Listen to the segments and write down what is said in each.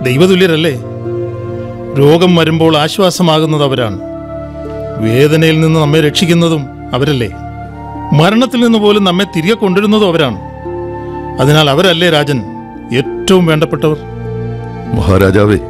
ദൈവതുല്യരല്ലേ രോഗം വരുമ്പോൾ ആശ്വാസമാകുന്നത് അവരാണ് വേദനയിൽ നിന്ന് നമ്മെ രക്ഷിക്കുന്നതും അവരല്ലേ മരണത്തിൽ നിന്ന് പോലും നമ്മെ തിരികെ കൊണ്ടുവരുന്നതും അവരാണ് അതിനാൽ അവരല്ലേ രാജൻ ഏറ്റവും വേണ്ടപ്പെട്ടവർ മഹാരാജാവേ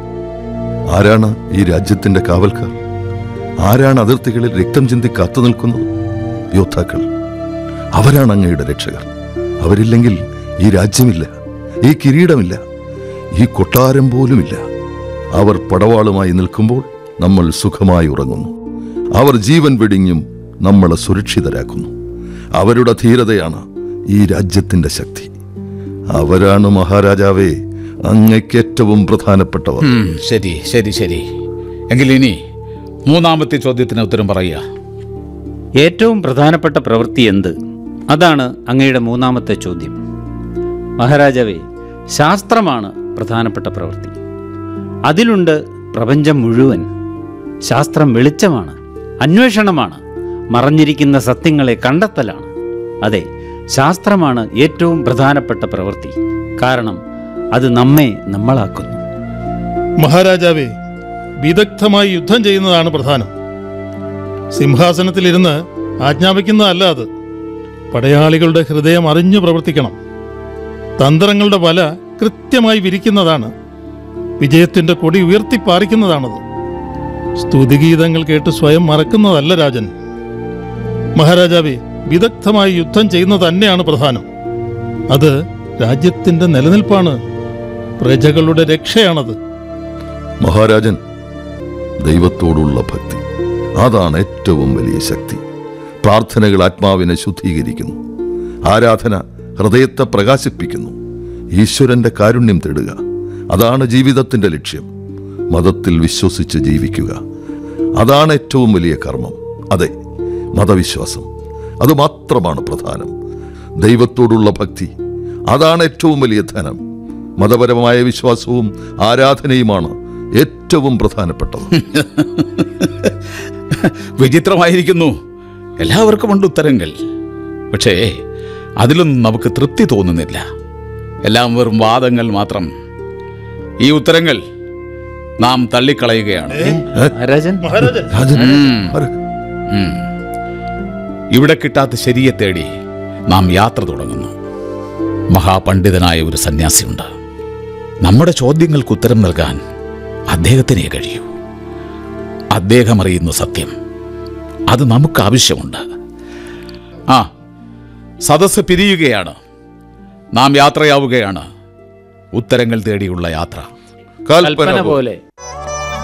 ആരാണ് ഈ രാജ്യത്തിന്റെ കാവൽക്കാർ ആരാണ് അതിർത്തികളിൽ രക്തം ചിന്തി കാത്തു നിൽക്കുന്നത് യോദ്ധാക്കൾ അവരാണ് അങ്ങയുടെ രക്ഷകർ അവരില്ലെങ്കിൽ ഈ രാജ്യമില്ല ഈ കിരീടമില്ല ഈ കൊട്ടാരം പോലുമില്ല അവർ പടവാളുമായി നിൽക്കുമ്പോൾ നമ്മൾ സുഖമായി ഉറങ്ങുന്നു അവർ ജീവൻ വെടിഞ്ഞും നമ്മളെ സുരക്ഷിതരാക്കുന്നു അവരുടെ ധീരതയാണ് ഈ രാജ്യത്തിന്റെ ശക്തി അവരാണ് മഹാരാജാവേ അങ്ങയ്ക്ക് ഏറ്റവും പ്രധാനപ്പെട്ടവർ ഉം, ശരി ശരി ശരി എങ്കിൽ ഇനി മൂന്നാമത്തെ ചോദ്യത്തിന് ഉത്തരം പറയുക ഏറ്റവും പ്രധാനപ്പെട്ട പ്രവൃത്തി എന്ത് അതാണ് അങ്ങയുടെ മൂന്നാമത്തെ ചോദ്യം മഹാരാജാവേ ശാസ്ത്രമാണ് പ്രധാനപ്പെട്ട പ്രവൃത്തി അതിലുണ്ട് പ്രപഞ്ചം മുഴുവൻ ശാസ്ത്രം വെളിച്ചമാണ് അന്വേഷണമാണ് മറഞ്ഞിരിക്കുന്ന സത്യങ്ങളെ കണ്ടെത്തലാണ് അതെ ശാസ്ത്രമാണ് ഏറ്റവും പ്രധാനപ്പെട്ട പ്രവൃത്തി കാരണം അത് നമ്മെ നമ്മളാക്കുന്നു മഹാരാജാവേ വിദഗ്ധമായി യുദ്ധം ചെയ്യുന്നതാണ് പ്രധാനം സിംഹാസനത്തിലിരുന്ന് ആജ്ഞാപിക്കുന്നതല്ല അത് പടയാളികളുടെ ഹൃദയം അറിഞ്ഞു പ്രവർത്തിക്കണം തന്ത്രങ്ങളുടെ വല കൃത്യമായി വിരിക്കുന്നതാണ് വിജയത്തിന്റെ കൊടി ഉയർത്തിപ്പാറിക്കുന്നതാണത് സ്തുതിഗീതങ്ങൾ കേട്ട് സ്വയം മറക്കുന്നതല്ല രാജൻ മഹാരാജാവേ വിദഗ്ധമായി യുദ്ധം ചെയ്യുന്നത് തന്നെയാണ് പ്രധാനം അത് രാജ്യത്തിന്റെ നിലനിൽപ്പാണ് പ്രജകളുടെ രക്ഷയാണത് മഹാരാജൻ ദൈവത്തോടുള്ള ഭക്തി അതാണ് ഏറ്റവും വലിയ ശക്തി പ്രാർത്ഥനകൾ ആത്മാവിനെ ശുദ്ധീകരിക്കുന്നു ആരാധന ഹൃദയത്തെ പ്രകാശിപ്പിക്കുന്നു ഈശ്വരന്റെ കാരുണ്യം തേടുക അതാണ് ജീവിതത്തിന്റെ ലക്ഷ്യം മതത്തിൽ വിശ്വസിച്ച് ജീവിക്കുക അതാണ് ഏറ്റവും വലിയ കർമ്മം അതെ മതവിശ്വാസം അത് മാത്രമാണ് പ്രധാനം ദൈവത്തോടുള്ള ഭക്തി അതാണ് ഏറ്റവും വലിയ ധനം മതപരമായ വിശ്വാസവും ആരാധനയുമാണ് ഏറ്റവും പ്രധാനപ്പെട്ടത് വിചിത്രമായിരിക്കുന്നു എല്ലാവർക്കും ഉണ്ട് ഉത്തരങ്ങൾ പക്ഷേ അതിലൊന്നും നമുക്ക് തൃപ്തി തോന്നുന്നില്ല എല്ലാം വെറും വാദങ്ങൾ മാത്രം ഈ ഉത്തരങ്ങൾ നാം തള്ളിക്കളയുകയാണ് മഹാരാജൻ മഹാരാജൻ രാജൻ ഉം. ആര്? ഉം. ഇവിടെ കിട്ടാത്ത ശരിയെ തേടി നാം യാത്ര തുടങ്ങുന്നു മഹാപണ്ഡിതനായ ഒരു സന്യാസിയുണ്ട് നമ്മുടെ ചോദ്യങ്ങൾക്ക് ഉത്തരം നൽകാൻ അദ്ദേഹത്തിനേ കഴിയൂ അദ്ദേഹം അറിയുന്ന സത്യം അത് നമുക്ക് ആവശ്യമുണ്ട് ആ സദസ്സ് പിരിയുകയാണ് നാം യാത്രയാവുകയാണ് ഉത്തരങ്ങൾ തേടിയുള്ള യാത്ര കൽപ്പന കൽപ്പന പോലെ പോലെ